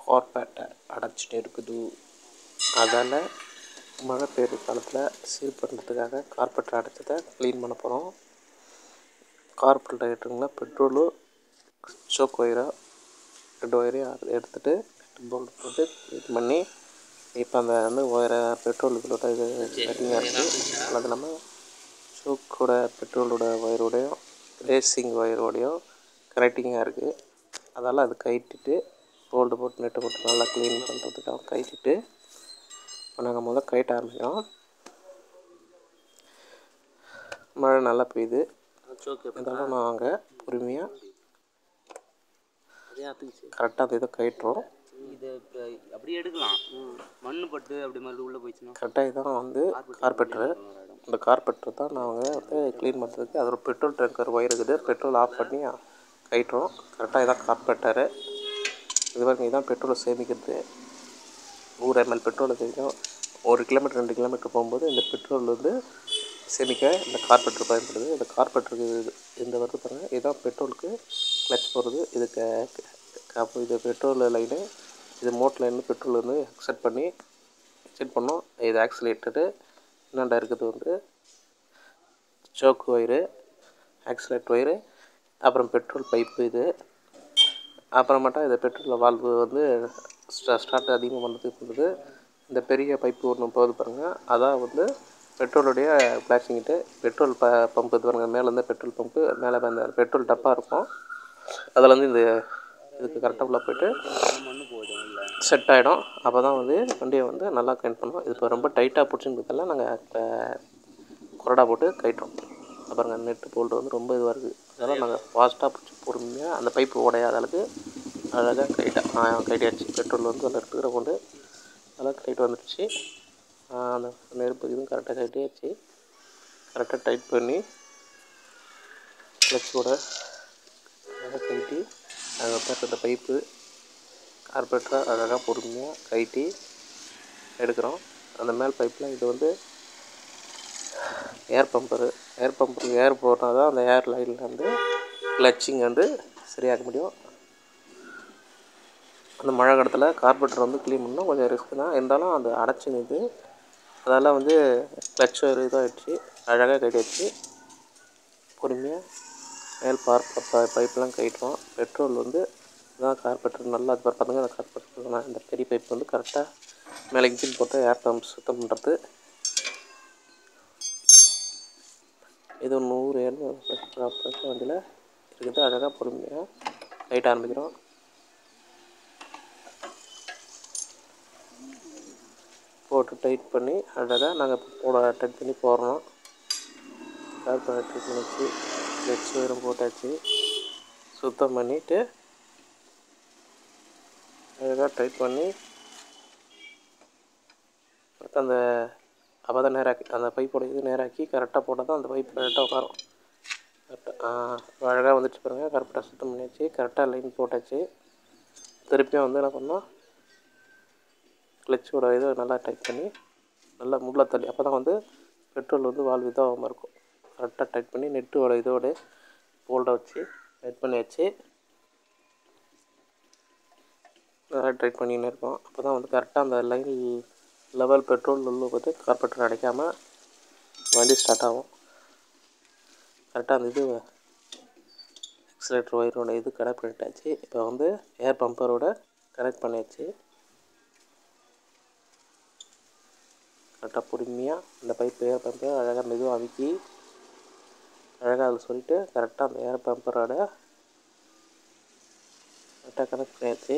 கார்பேட்டை அடைச்சிட்டு இருக்குது அதால் மழை பெய்யுற காலத்தில் சீல் பண்ணுறதுக்காக கார்பெட்டர் அடைச்சதை க்ளீன் பண்ண போகிறோம் கார்பெட்டருங்களா பெட்ரோலு சோக் ஒயரோ ரெண்டு ஒயரையும் எடுத்துகிட்டு போல்ட் போட்டு க்ளீன் பண்ணி இப்போ அந்த வந்து ஒயரை பெட்ரோல் இதோட இது கட்டிங்காக இருக்குது அது இல்லாமல் சோக்கோட பெட்ரோலோட ஒயரோடையும் ரேசிங் ஒயரோடையும் கனெக்டிங்காக இருக்குது அதால் அது கழட்டிட்டு போல்டு போட்டு நெட்டை போட்டு நல்லா க்ளீன் பண்ணுறதுக்காக கழட்டிட்டு இப்போ நாங்கள் முதல் கழட்ட ஆரம்பிக்கிறோம் மழை நல்லா பெய்யுது இதெல்லாம் நாங்கள் பொறுமையாக அதே ஆத்துக்குச்சு கரெக்டாக அந்த இதை கழட்டுறோம் இதை இப்போ அப்படியே எடுக்கலாம் மண்ணு பட்டு அப்படி மாதிரி உள்ளே போயிடுச்சுன்னா கரெக்டாக இதான் வந்து கார்பெட்டரு இந்த கார்பெட்டர் தான் நாங்கள் வந்து க்ளீன் பண்ணுறதுக்கு அதோட பெட்ரோல் டேங்கர் ஒயர் இருக்குது பெட்ரோல் ஆஃப் பண்ணி கழட்டுறோம் கரெக்டாக இதான் கார்பெட்டரு இது பாருங்க இதான் பெட்ரோலை சேமிக்கிறது நூறு எம்எல் பெட்ரோலை சேமிக்கும் ஒரு கிலோமீட்டர் ரெண்டு கிலோமீட்டர் போகும்போது இந்த பெட்ரோல் வந்து சேமிக்க இந்த கார்பெட்டர் பயன்படுது இந்த கார்பெட்டருக்கு இது இந்த வருது பாருங்கள் இதுதான் பெட்ரோலுக்கு கிளச் போடுறது இது க க- அப்போ இது பெட்ரோல் லைனு இது மோட்டர் லைனில் பெட்ரோல் வந்து செட் பண்ணி செட் பண்ணோம் இது ஆக்சிலேட்டரு என்னண்டா இருக்குது வந்து சோக்கு ஒயரு ஆக்சிலேட் ஒயரு அப்புறம் பெட்ரோல் பைப்பு இது அப்புறமேட்டா இது பெட்ரோல் வால்வு வந்து ஸ்டா ஸ்டார்ட் அதிகமாக பண்ணுறதுக்கு பண்ணுறது இந்த பெரிய பைப்பு ஒன்று போகுது பாருங்கள் அதான் வந்து பெட்ரோலுடைய பிளாஸ்டிங்கிட்டு பெட்ரோல் ப பம்பு இது பாருங்கள் மேலே இருந்து பெட்ரோல் பம்பு மேலே அந்த பெட்ரோல் டப்பா இருக்கும் அதில் வந்து இந்த இதுக்கு கரெக்டாக உள்ள போயிட்டு மண்ணு போகுது உள்ள செட் ஆகிடும் அப்போ தான் வந்து வண்டியை வந்து நல்லா கனெக்ட் பண்ணுவோம் இது இப்போ ரொம்ப டைட்டாக பிடிச்சிருந்ததெல்லாம் நாங்கள் இப்போ கொரடா போட்டு கட்டுறோம் அப்புறங்க நெட்டு போல்டு வந்து ரொம்ப இதுவாக இருக்குது அதெல்லாம் நாங்கள் ஃபாஸ்ட்டாக பிடிச்சி பொறுமையாக அந்த பைப்பு உடையாத அளவுக்கு அழகாக கைட்டா கைட்டாச்சு பெட்ரோல் வந்து அதில் இருக்கிற கொண்டு அதெல்லாம் கைட்டு வந்துடுச்சு ஆஹ் அந்த நெருப்பு இதுவும் கரெக்டாக கைட்டியாச்சு கரெக்டாக டைட் பண்ணி கிளச்சோட அழகாக கைட்டி அதுக்கப்புறம் அந்த பைப்பு கார்பெட்டரை அழகாக பொறுமையாக கைட்டி எடுக்கிறோம் அந்த மேல் பைப்பில் இது வந்து ஏர் பம்பரு ஏர் பம்பருக்கு ஏர் போட்டால் தான் அந்த ஏர் லைனில் வந்து கிளச்சிங் வந்து சரியாக முடியும் அந்த மழை காலத்தில் கார்பெட்டர் வந்து க்ளீன் பண்ணால் கொஞ்சம் ரிஸ்க் தான் இருந்தாலும் அது அடைச்சி நிற்குது அதெல்லாம் வந்து கிளச் ஒரு இதாகிடுச்சு அழகாக கட்டியாச்சு பொறுமையாக மேல் பார்க்க ப பைப்லாம் கட்டுறோம் பெட்ரோல் வந்து இதான் கார்பெட்டர் நல்லா அது பார்த்துங்க அந்த கார்பெட்டர் இந்த பெரிய பைப் வந்து கரெக்டாக மேலே இன்ஜின் போட்டு ஏர் பம்ப் சுத்தம் பண்ணுறது இது ஒரு நூறு இரநூறு பெட்ரோல் வண்டியில் இருக்குது அழகாக பொறுமையாக லைட் ஆரம்பிக்கிறோம் போட்டு டைட் பண்ணி அழகாக நாங்கள் போட டைட் பண்ணி போடுறோம் கார்பெட்டர் டைட் பண்ணிச்சு கிளச் வயரும் போட்டாச்சு சுத்தம் பண்ணிவிட்டு அழகாக டைட் பண்ணி அடுத்து அந்த அப்போ தான் நேராக்கி அந்த பைப்போட இது நேராக்கி கரெக்டாக போட்டால் தான் அந்த பைப் கரெக்டாக உட்காரும் கரெக்டாக அழகாக வந்துச்சு பாருங்கள் கரெக்டாக சுத்தம் பண்ணியாச்சு கரெக்டாக லைன் போட்டாச்சு திருப்பியும் வந்து என்ன பண்ணோம் கிளச்சோட இதை நல்லா டைட் பண்ணி நல்லா முள்ள தள்ளி அப்போ தான் வந்து பெட்ரோல் வந்து வால்வு இதாகாமல் இருக்கும் கரெக்டாக டைட் பண்ணி நெட்டோட இதோட போல்டை வச்சு டைட் பண்ணி வச்சு நல்லா டைட் பண்ணின்னு இருக்கோம் அப்போ தான் வந்து கரெக்டாக அந்த லைன் லெவல் பெட்ரோல் உள்ள போட்டு கார்பெட்டர் அடைக்காமல் வண்டி ஸ்டார்ட் ஆகும் கரெக்டாக அந்த இது எக்ஸலேட்டர் ஒயரோட இது கனெக்ட் பண்ணிட்டாச்சு இப்போ வந்து ஏர் பம்பரோட கனெக்ட் பண்ணியாச்சு கரெக்டாக பொறுமையாக அந்த பைப் ஏர் பம்பை அழகாக மெதுவாக அமுக்கி அழகாக அதில் சொல்லிட்டு கரெக்டாக அந்த ஏர் பம்பரோட கரெக்டாக கனெக்ட் பண்ணியாச்சு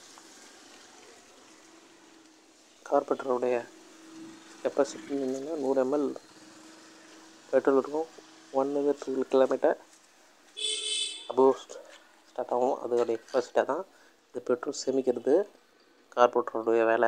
கார்பெட்டருடைய கெப்பாசிட்டி என்னென்னா நூறு எம்எல் பெட்ரோல் இருக்கும் ஒன் இது டூ கிலோமீட்டர் அபோவ் ஸ்டார்ட் ஆகும் அதோடைய கெப்பாசிட்டியாக தான் இந்த பெட்ரோல் சேமிக்கிறது கார்பெட்டருடைய வேலை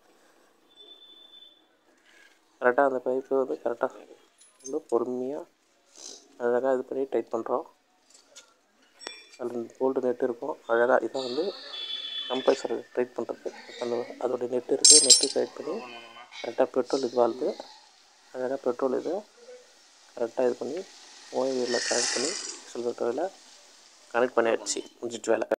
கரெக்டாக அந்த பைப்பு வந்து கரெக்டாக வந்து பொறுமையாக அழகாக இது பண்ணி டைட் பண்ணுறோம் அதில் போல்டு நெட் இருக்கும் அழகாக இதான் வந்து கம்பல்சரி டைட் பண்ணுறது அந்த அதோடைய நெட் இருக்குது நெட்டு டைட் பண்ணி கரெக்டாக பெட்ரோல் இது வாழ்ந்து அழகாக பெட்ரோல் இது கரெக்டாக இது பண்ணி ஓய்வில் கனெக்ட் பண்ணி சில்வர் கனெக்ட் பண்ணியாச்சு முடிஞ்சிட்டு வேலை